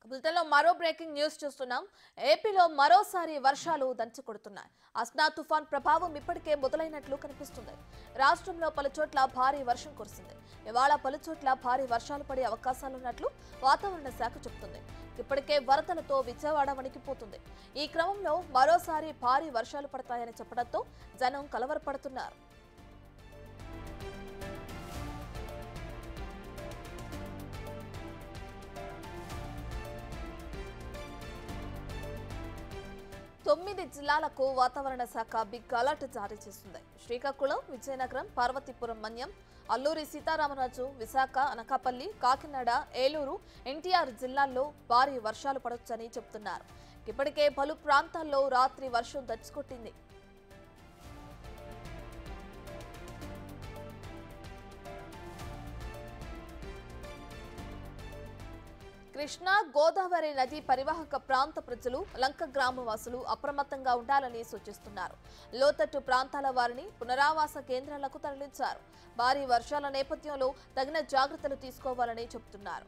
బులెటిన్లో మరో breaking news చూస్తున్నాం ఏపీలో మరోసారి వర్షాలు దంచుకొడుతున్నాయి అస్నా తుఫాన్ ప్రభావం ఇప్పటికే మొదలైనట్లు కనిపిస్తుంది రాష్ట్రంలో పలుచోట్ల భారీ వర్షం కురిసింది ఇవాళ పలుచోట్ల భారీ వర్షాలు పడే అవకాశాలున్నట్లు వాతావరణ శాఖ చెబుతుంది ఇప్పటికే వరదలతో విజయవాడ వణికిపోతుంది ఈ క్రమంలో మరోసారి భారీ వర్షాలు పడతాయని చెప్పడంతో జనం కలవరపడుతున్నారు తొమ్మిది జిల్లాలకు వాతావరణ శాఖ బిగ్ అలర్ట్ జారీ చేస్తుంది శ్రీకాకుళం విజయనగరం పార్వతీపురం మన్యం అల్లూరి సీతారామరాజు విశాఖ అనకాపల్లి కాకినాడ ఏలూరు ఎన్టీఆర్ జిల్లాల్లో భారీ వర్షాలు పడొచ్చని చెబుతున్నారు ఇప్పటికే పలు ప్రాంతాల్లో రాత్రి వర్షం దచ్చుకొట్టింది కృష్ణా గోదావరి నది పరివాహక ప్రాంత ప్రజలు లంక గ్రామవాసులు అప్రమత్తంగా ఉండాలని సూచిస్తున్నారు లోతట్టు ప్రాంతాల వారిని పునరావాస కేంద్రాలకు తరలించారు భారీ వర్షాల నేపథ్యంలో తగిన జాగ్రత్తలు తీసుకోవాలని చెబుతున్నారు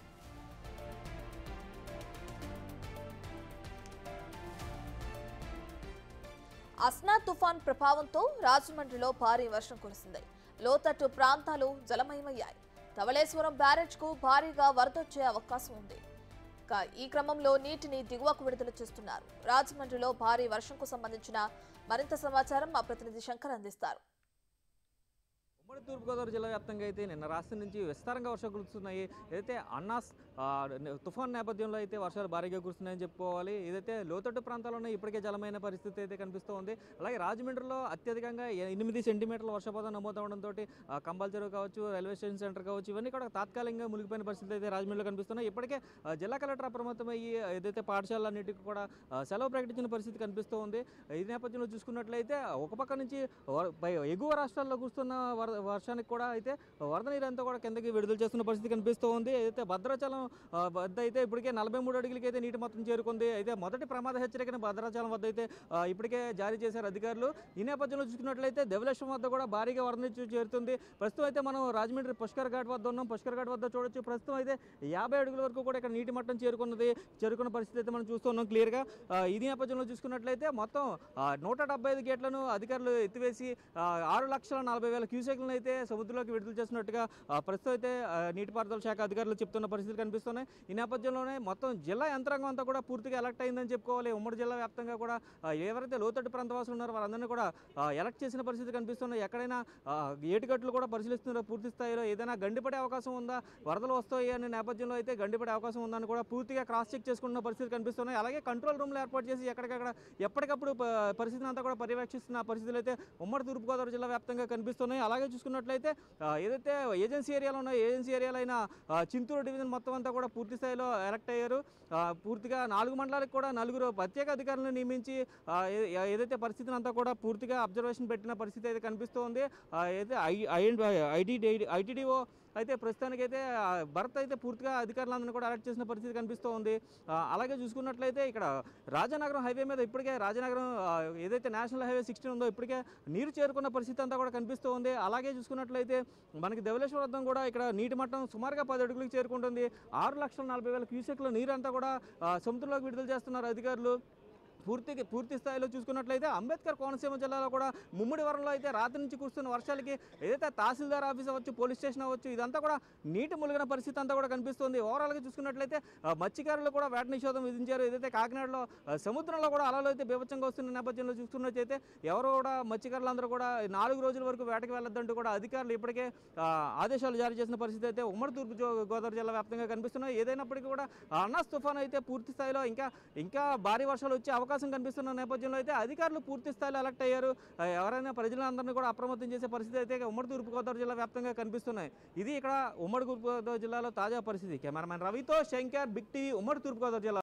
అస్నా తుఫాన్ ప్రభావంతో రాజమండ్రిలో భారీ వర్షం కురిసింది లోతట్టు ప్రాంతాలు జలమయమయ్యాయి ధవళేశ్వరం బ్యారేజ్ కు భారీగా వరదొచ్చే అవకాశం ఉంది ఇక ఈ క్రమంలో నీటిని దిగువకు విడుదల చేస్తున్నారు రాజమండ్రిలో భారీ వర్షంకు సంబంధించిన మరింత సమాచారం మా ప్రతినిధి శంకర్ అందిస్తారు ఉమ్మడి తూర్పుగోదావరి జిల్లా వ్యాప్తంగా అయితే నిన్న రాష్ట్రం నుంచి విస్తారంగా వర్షాలు కురుస్తున్నాయి ఏదైతే అన్నాస్ ఆ, తుఫాన్ నేపథ్యంలో అయితే వర్షాలు భారీగా కురుస్తున్నాయని చెప్పుకోవాలి ఏదైతే లోతట్టు ప్రాంతాల్లోనే ఇప్పటికే జలమైన పరిస్థితి అయితే కనిపిస్తూ ఉంది అలాగే రాజమండ్రిలో అత్యధికంగా ఎ- ఎనిమిది సెంటీమీటర్ల వర్షపాతం నమోదవడంతో కంబాల్ చెరువు కావచ్చు రైల్వే స్టేషన్ సెంటర్ కావచ్చు ఇవన్నీ కూడా తాత్కాలికంగా మునిగిపోయిన పరిస్థితి అయితే రాజమండ్రిలో కనిపిస్తున్నాయి ఇప్పటికే ఆ, జిల్లా కలెక్టర్ అప్రమత్తమయ్యి ఏదైతే పాఠశాలన్నిటికీ కూడా ఆ, సెలవు ప్రకటించిన పరిస్థితి కనిపిస్తూ ఉంది ఈ నేపథ్యంలో చూసుకున్నట్లయితే ఒక పక్క నుంచి వర- పై- ఎగువ రాష్ట్రాల్లో కురుస్తున్న వర వర్షానికి కూడా అయితే వరద నీరు అంతా కూడా కిందకి విడుదల చేస్తున్న పరిస్థితి కనిపిస్తూ ఉంది అయితే భద్రాచలం ఆ, వద్ద అయితే ఇప్పటికే నలభై మూడు అడుగులకి అయితే నీటి మొత్తం చేరుకుంది అయితే మొదటి ప్రమాద హెచ్చరికను భద్రాచలం వద్ద అయితే ఆ, ఇప్పటికే జారీ చేశారు అధికారులు ఈ నేపథ్యంలో చూసుకున్నట్లయితే ధవళేశ్వరం వద్ద కూడా భారీగా వరద నీరు చేరుతుంది ప్రస్తుతం అయితే మనం రాజమండ్రి పుష్కర్ ఘాట్ వద్ద ఉన్నాం పుష్కర్ ఘాట్ వద్ద చూడొచ్చు ప్రస్తుతం అయితే యాభై అడుగుల వరకు కూడా ఇక్కడ నీటి మట్టం చేరుకున్నది చేరుకున్న పరిస్థితి అయితే మనం చూస్తున్నాం క్లియర్గా ఈ నేపథ్యంలో చూసుకున్నట్లయితే మొత్తం ఆ, నూట డెబ్బై ఐదు గేట్లను అధికారులు ఎత్తివేసి ఆ, ఆరు లక్షల నలభై వేల క్యూసెక్లను అయితే సముద్రంలోకి విడుదల చేస్తున్నట్టుగా ఆ, ప్రస్తుతం అయితే ఆ, నీటిపారుదల శాఖ అధికారులు చెప్తున్న పరిస్థితులు కనిపిస్తున్నాయి ఈ నేపథ్యంలోనే మొత్తం జిల్లా యంత్రాంగం అంతా కూడా పూర్తిగా ఎలక్ట్ అయిందని చెప్పుకోవాలి ఉమ్మడి జిల్లా వ్యాప్తంగా కూడా ఆ, ఎవరైతే లోతట్టు ప్రాంతవాసులు ఉన్నారో వారందరినీ కూడా ఎలక్ట్ చేసిన పరిస్థితి కనిపిస్తున్నాయి ఎక్కడైనా ఆ, ఏటిగట్లు కూడా పరిశీలిస్తున్నారు పూర్తి స్థాయిలో ఏదైనా గండిపడే అవకాశం ఉందా వరదలు వస్తాయి అనే నేపథ్యంలో అయితే గండిపడే అవకాశం ఉందని కూడా పూర్తిగా క్రాస్ చెక్ చేసుకుంటున్న పరిస్థితి కనిపిస్తున్నాయి అలాగే కంట్రోల్ రూమ్లు ఏర్పాటు చేసి ఎక్కడికక్కడ ఎప్పటికప్పుడు ప- పరిస్థితిని అంతా కూడా పర్యవేక్షిస్తున్న పరిస్థితులు అయితే ఉమ్మడి తూర్పుగోదావరి జిల్లా వ్యాప్తంగా కనిపిస్తున్నాయి అలాగే చూసుకున్నట్లయితే ఆ, ఏదైతే ఏజెన్సీ ఏరియాలో ఉన్నాయో ఏజెన్సీ ఏరియాలో అయిన ఆ, చింతూరు డివిజన్ మొత్తం అంతా కూడా పూర్తి స్థాయిలో ఎలక్ట్ అయ్యారు ఆ, పూర్తిగా నాలుగు మండలాలకు కూడా నలుగురు ప్రత్యేక అధికారులను నియమించి ఆ, ఏ- ఏదైతే పరిస్థితిని అంతా కూడా పూర్తిగా అబ్జర్వేషన్ పెట్టిన పరిస్థితి అయితే కనిపిస్తోంది ఆ, అయితే ఐ ఐటీ ఐటీడీఓ అయితే ప్రస్తుతానికైతే ఆ, భరత్ అయితే పూర్తిగా అధికారులందరినీ కూడా అలర్ట్ చేసిన పరిస్థితి కనిపిస్తూ ఉంది ఆ, అలాగే చూసుకున్నట్లయితే ఇక్కడ రాజనగరం హైవే మీద ఇప్పటికే రాజనగరం ఆ, ఏదైతే నేషనల్ హైవే సిక్స్టీన్ ఉందో ఇప్పటికే నీరు చేరుకున్న పరిస్థితి అంతా కూడా కనిపిస్తూ ఉంది అలాగే చూసుకున్నట్లయితే మనకి ధవళేశ్వర వద్దం కూడా ఇక్కడ నీటి మట్టం సుమారుగా పది అడుగులకు చేరుకుంటుంది ఆరు లక్షల నలభై వేల క్యూసెక్ల నీరు అంతా కూడా ఆ, సముద్రంలోకి విడుదల చేస్తున్నారు అధికారులు పూర్తి పూర్తి స్థాయిలో చూసుకున్నట్లయితే అంబేద్కర్ కోనసీమ జిల్లాలో కూడా ముమ్మడి వరంలో అయితే రాత్రి నుంచి కురుస్తున్న వర్షాలకి ఏదైతే తహసీల్దార్ ఆఫీస్ అవ్వచ్చు పోలీస్ స్టేషన్ అవ్వచ్చు ఇదంతా కూడా నీటి ములిగిన పరిస్థితి అంతా కూడా కనిపిస్తుంది ఓవరాల్గా చూసుకున్నట్లయితే ఆ, మత్స్యకారులు కూడా వేట నిషేధం విధించారు ఏదైతే కాకినాడలో ఆ, సముద్రంలో కూడా అలలు అయితే బీభత్సంగా వస్తున్న నేపథ్యంలో చూసుకున్నట్లయితే ఎవరు కూడా మత్స్యకారులందరూ కూడా ఈ నాలుగు రోజుల వరకు వేటకి వెళ్ళొద్దంటూ కూడా అధికారులు ఇప్పటికే ఆ, ఆదేశాలు జారీ చేసిన పరిస్థితి అయితే ఉమ్మడి తూర్పు జో- గోదావరి జిల్లా వ్యాప్తంగా కనిపిస్తున్నాయి ఏదైనప్పటికీ కూడా ఆ అన్నాస్ తుఫాన్ అయితే పూర్తి స్థాయిలో ఇంకా ఇంకా భారీ వర్షాలు వచ్చే అవకాశం కనిపిస్తున్న నేపథ్యంలో అయితే అధికారులు పూర్తి స్థాయిలో అలర్ట్ అయ్యారు ఆ, ఎవరైనా ప్రజలందరినీ కూడా అప్రమత్తం చేసే పరిస్థితి అయితే ఉమ్మడి తూర్పుగోదావరి జిల్లా వ్యాప్తంగా కనిపిస్తున్నాయి ఇది ఇక్కడ ఉమ్మడి తూర్పుగోదావరి జిల్లాలో తాజా పరిస్థితి కెమెరామెన్ రవితో శంకర్ బిగ్ టీవీ ఉమ్మడి తూర్పుగోదావరి జిల్లా